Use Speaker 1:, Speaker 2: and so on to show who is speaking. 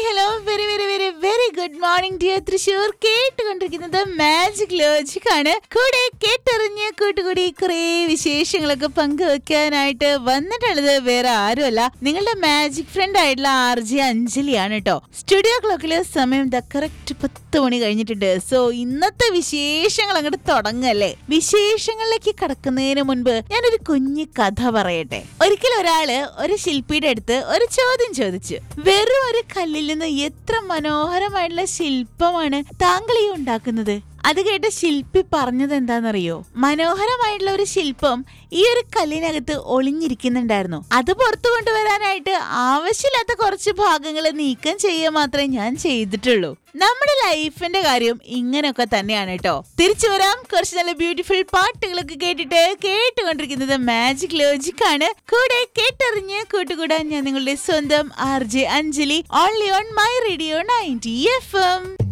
Speaker 1: hello very very very very good morning dear Thrissur കേട്ടുകൊണ്ടിരിക്കുന്നത് magic logic ആണ് കൂടെ കേട്ടറിഞ്ഞ് കൂട്ടുകൂടി കുറെ വിശേഷങ്ങളൊക്കെ പങ്കുവെക്കാനായിട്ട് വന്നിട്ടുള്ളത് വേറെ ആരുമല്ല നിങ്ങളുടെ മാജിക് ഫ്രണ്ട് ആയിട്ടുള്ള ആർ ജെ അഞ്ജലിയാണ് കേട്ടോ സ്റ്റുഡിയോ ക്ലോക്കില് സമയം ദ കറക്റ്റ് പത്ത് മണി കഴിഞ്ഞിട്ടുണ്ട് സോ ഇന്നത്തെ വിശേഷങ്ങൾ അങ്ങോട്ട് തുടങ്ങല്ലേ വിശേഷങ്ങളിലേക്ക് കടക്കുന്നതിന് മുൻപ് ഞാനൊരു കുഞ്ഞു കഥ പറയട്ടെ ഒരിക്കൽ ഒരാള് ഒരു ശില്പിയുടെ അടുത്ത് ഒരു ചോദ്യം ചോദിച്ചു വെറും ഒരു കല്ലിൽ നിന്ന് എത്ര മനോഹരമായിട്ടുള്ള ശില്പമാണ് താങ്കൾ ഈ ഉണ്ടാക്കുന്നത് അത് കേട്ട് ശില്പി പറഞ്ഞത് എന്താണെന്നറിയോ മനോഹരമായിട്ടുള്ള ഒരു ശില്പം ഈ ഒരു കല്ലിനകത്ത് ഒളിഞ്ഞിരിക്കുന്നുണ്ടായിരുന്നു അത് പുറത്തു കൊണ്ടുവരാനായിട്ട് ആവശ്യമില്ലാത്ത കുറച്ച് ഭാഗങ്ങൾ നീക്കം ചെയ്യുക മാത്രമേ ഞാൻ ചെയ്തിട്ടുള്ളൂ നമ്മുടെ ലൈഫിന്റെ കാര്യം ഇങ്ങനെയൊക്കെ തന്നെയാണ് കേട്ടോ തിരിച്ചു വരാം കുറച്ച് നല്ല ബ്യൂട്ടിഫുൾ പാട്ടുകളൊക്കെ കേട്ടിട്ട് കേട്ടുകൊണ്ടിരിക്കുന്നത് മാജിക് ലോജിക് ആണ് കൂടെ കേട്ടറിഞ്ഞ് കൂട്ടുകൂടാൻ ഞാൻ നിങ്ങളുടെ സ്വന്തം R J Anjali only on my radio ninety F M